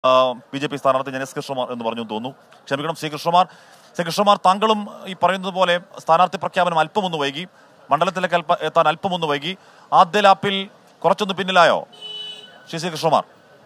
B J P സ്ഥാനാർത്ഥി ജനസ് കൃഷ്ണകുമാർ എന്ന് പറഞ്ഞു എന്ന് തോന്നുന്നു ക്ഷമിക്കണം ശ്രീ കൃഷ്ണകുമാർ ശ്രീ കൃഷ്ണകുമാർ താങ്കളും ഈ പറയുന്നത് പോലെ സ്ഥാനാർത്ഥി പ്രഖ്യാപനം അല്പമൊന്ന് വൈകി മണ്ഡലത്തിലേക്ക് അല്പ എത്താൻ അല്പമൊന്ന് വൈകി ആദ്യ ലാപ്പിൽ കുറച്ചൊന്ന് പിന്നിലായോ ശ്രീ ശ്രീ കൃഷ്ണകുമാർ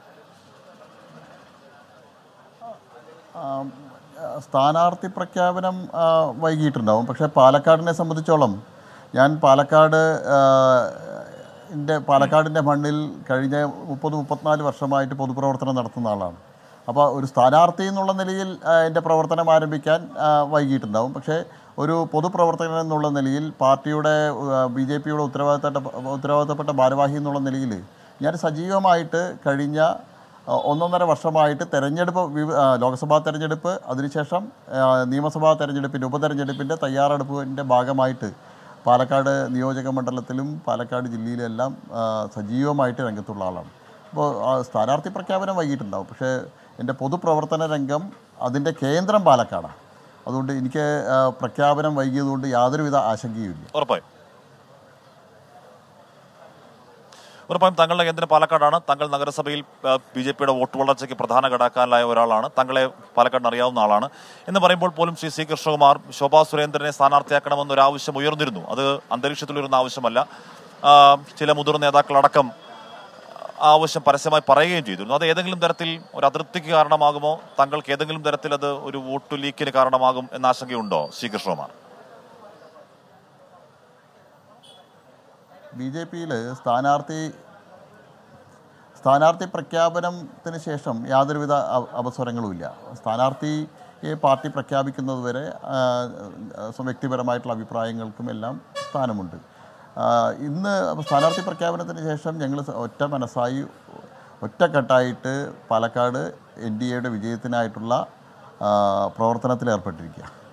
ആം, ആ, സ്ഥാനാർത്ഥി പ്രഖ്യാപനം ആ, വൈകിയിട്ടുണ്ടാവും പക്ഷേ പാലക്കാടിനെ സംബന്ധിച്ചോളം ഞാൻ പാലക്കാട് ആ, ൻ്റെ പാലക്കാടിൻ്റെ മണ്ണിൽ കഴിഞ്ഞ മുപ്പത് മുപ്പത്തിനാല് വർഷമായിട്ട് പൊതുപ്രവർത്തനം നടത്തുന്ന ആളാണ് അപ്പോൾ ഒരു സ്ഥാനാർത്ഥി എന്നുള്ള നിലയിൽ ആ, എൻ്റെ പ്രവർത്തനം ആരംഭിക്കാൻ ആ, വൈകിയിട്ടുണ്ടാവും പക്ഷേ ഒരു പൊതുപ്രവർത്തകൻ എന്നുള്ള നിലയിൽ പാർട്ടിയുടെ ബി ജെ പിയുടെ ഉത്തരവാദിത്തപ്പെട്ട ഉത്തരവാദിത്തപ്പെട്ട ഭാരവാഹി എന്നുള്ള നിലയിൽ ഞാൻ സജീവമായിട്ട് കഴിഞ്ഞ ആ, ഒന്നൊന്നര വർഷമായിട്ട് തെരഞ്ഞെടുപ്പ് വിവ- ആ, ലോക്സഭാ തെരഞ്ഞെടുപ്പ് അതിനുശേഷം ആ, നിയമസഭാ തെരഞ്ഞെടുപ്പിൻ്റെ ഉപതെരഞ്ഞെടുപ്പിൻ്റെ തയ്യാറെടുപ്പിൻ്റെ ഭാഗമായിട്ട് പാലക്കാട് നിയോജക മണ്ഡലത്തിലും പാലക്കാട് ജില്ലയിലെല്ലാം ആ, സജീവമായിട്ട് രംഗത്തുള്ള ആളാണ് അപ്പോൾ ആ, സ്ഥാനാർത്ഥി പ്രഖ്യാപനം വൈകിട്ടുണ്ടാവും പക്ഷേ എൻ്റെ പൊതുപ്രവർത്തന രംഗം അതിൻ്റെ കേന്ദ്രം പാലക്കാടാണ് അതുകൊണ്ട് എനിക്ക് ആ, പ്രഖ്യാപനം വൈകിയതുകൊണ്ട് യാതൊരുവിധ ആശങ്കയുമില്ല ഉറപ്പായും ഉറപ്പായും താങ്കളുടെ കേന്ദ്രം പാലക്കാടാണ് താങ്കൾ നഗരസഭയിൽ ബി ജെ പിയുടെ വോട്ട് വളർച്ചയ്ക്ക് പ്രധാന ഘടകക്കാരനായ ഒരാളാണ് താങ്കളെ പാലക്കാടിന് അറിയാവുന്ന ആളാണ് എന്ന് പറയുമ്പോൾ പോലും ശ്രീ സി കൃഷ്ണകുമാർ ശോഭാ സുരേന്ദ്രനെ സ്ഥാനാർത്ഥിയാക്കണമെന്നൊരു ആവശ്യം ഉയർന്നിരുന്നു അത് അന്തരീക്ഷത്തിലുയരുന്ന ആവശ്യമല്ല ആ, ചില മുതിർന്ന നേതാക്കളടക്കം ആ ആവശ്യം പരസ്യമായി പറയുകയും ചെയ്തിരുന്നു അത് ഏതെങ്കിലും തരത്തിൽ ഒരു അതൃപ്തിക്ക് കാരണമാകുമോ താങ്കൾക്ക് ഏതെങ്കിലും തരത്തിൽ അത് ഒരു വോട്ട് ലീക്കിന് കാരണമാകും എന്ന ആശങ്കയുണ്ടോ ശ്രീ കൃഷ്ണകുമാർ ബി ജെ പിയിൽ സ്ഥാനാർത്ഥി സ്ഥാനാർത്ഥി പ്രഖ്യാപനത്തിന് ശേഷം യാതൊരുവിധ അ- അപസ്വരങ്ങളുമില്ല സ്ഥാനാർത്ഥിയെ പാർട്ടി പ്രഖ്യാപിക്കുന്നത് വരെ ആ, സ്വ- വ്യക്തിപരമായിട്ടുള്ള അഭിപ്രായങ്ങൾക്കും എല്ലാം സ്ഥാനമുണ്ട് ആ, ഇന്ന് സ്ഥാനാർത്ഥി പ്രഖ്യാപനത്തിന് ശേഷം ഞങ്ങൾ ഒറ്റ മനസ്സായി ഒറ്റക്കെട്ടായിട്ട് പാലക്കാട് എൻ ഡി എയുടെ വിജയത്തിനായിട്ടുള്ള ആ, പ്രവർത്തനത്തിൽ ഏർപ്പെട്ടിരിക്കുക